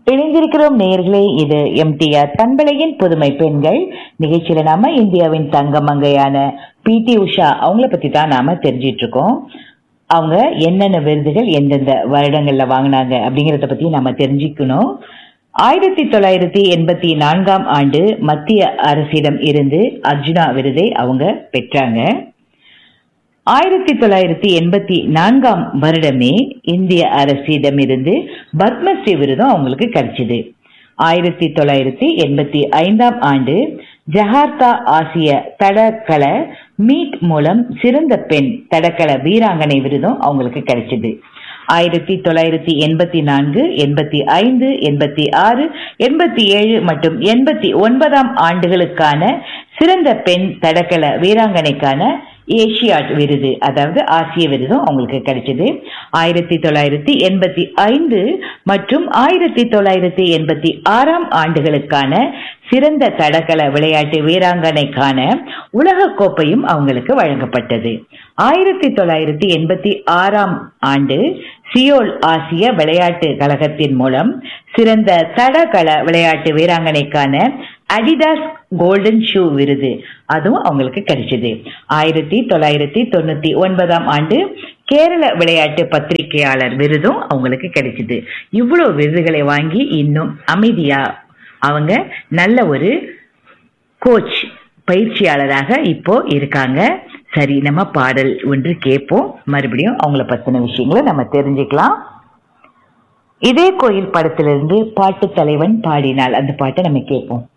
இணைந்திருக்கிறோம் நேயர்களே இது எம்டிஆர் பண்பலையின் புதுமை பெண்கள் நிகழ்ச்சியில நாம இந்தியாவின் தங்க மங்கையான பிடி உஷா அவங்கள பத்தி தான் நாம தெரிஞ்சிட்டு இருக்கோம் அவங்க என்னென்ன விருதுகள் எந்தெந்த வருடங்கள்ல வாங்கினாங்க அப்படிங்கறத பத்தி நாம தெரிஞ்சுக்கணும் ஆயிரத்தி தொள்ளாயிரத்தி எண்பத்தி நான்காம் ஆண்டு மத்திய அரசிடம் இருந்து அர்ஜுனா விருதை அவங்க பெற்றாங்க ஆயிரத்தி தொள்ளாயிரத்தி எண்பத்தி நான்காம் வருடமே இந்திய அரசிடமிருந்து பத்மஸ்ரீ விருதும் அவங்களுக்கு கிடைச்சது ஆயிரத்தி தொள்ளாயிரத்தி எண்பத்தி ஐந்தாம் ஆண்டு ஜகார்த்தா ஆசிய தடகள மீட் மூலம் சிறந்த பெண் தடகள வீராங்கனை விருதும் அவங்களுக்கு கிடைச்சது ஆயிரத்தி தொள்ளாயிரத்தி எண்பத்தி நான்கு எண்பத்தி ஐந்து எண்பத்தி ஆறு எண்பத்தி ஏழு மற்றும் எண்பத்தி ஒன்பதாம் ஆண்டுகளுக்கான சிறந்த பெண் தடகள வீராங்கனைக்கான ஏசியாட் விருது அதாவது ஆசிய விருதும் அவங்களுக்கு கிடைச்சது ஆயிரத்தி தொள்ளாயிரத்தி எண்பத்தி ஐந்து மற்றும் ஆயிரத்தி தொள்ளாயிரத்தி எண்பத்தி ஆறாம் ஆண்டுகளுக்கான சிறந்த தடகள விளையாட்டு வீராங்கனைக்கான உலக கோப்பையும் அவங்களுக்கு வழங்கப்பட்டது ஆயிரத்தி தொள்ளாயிரத்தி எண்பத்தி ஆறாம் ஆண்டு சியோல் ஆசிய விளையாட்டு கழகத்தின் மூலம் சிறந்த தடகள விளையாட்டு வீராங்கனைக்கான அடிடாஸ் கோல்டன் ஷூ விருது அதுவும் அவங்களுக்கு கிடைச்சது ஆயிரத்தி தொள்ளாயிரத்தி தொண்ணூத்தி ஒன்பதாம் ஆண்டு கேரள விளையாட்டு பத்திரிகையாளர் விருதும் அவங்களுக்கு கிடைச்சது இவ்வளவு விருதுகளை வாங்கி இன்னும் அமைதியா அவங்க நல்ல ஒரு கோச் பயிற்சியாளராக இப்போ இருக்காங்க சரி நம்ம பாடல் ஒன்று கேட்போம் மறுபடியும் அவங்கள பத்தின விஷயங்களை நம்ம தெரிஞ்சுக்கலாம் இதே கோயில் படத்திலிருந்து பாட்டு தலைவன் பாடினால் அந்த பாட்டை நம்ம கேட்போம்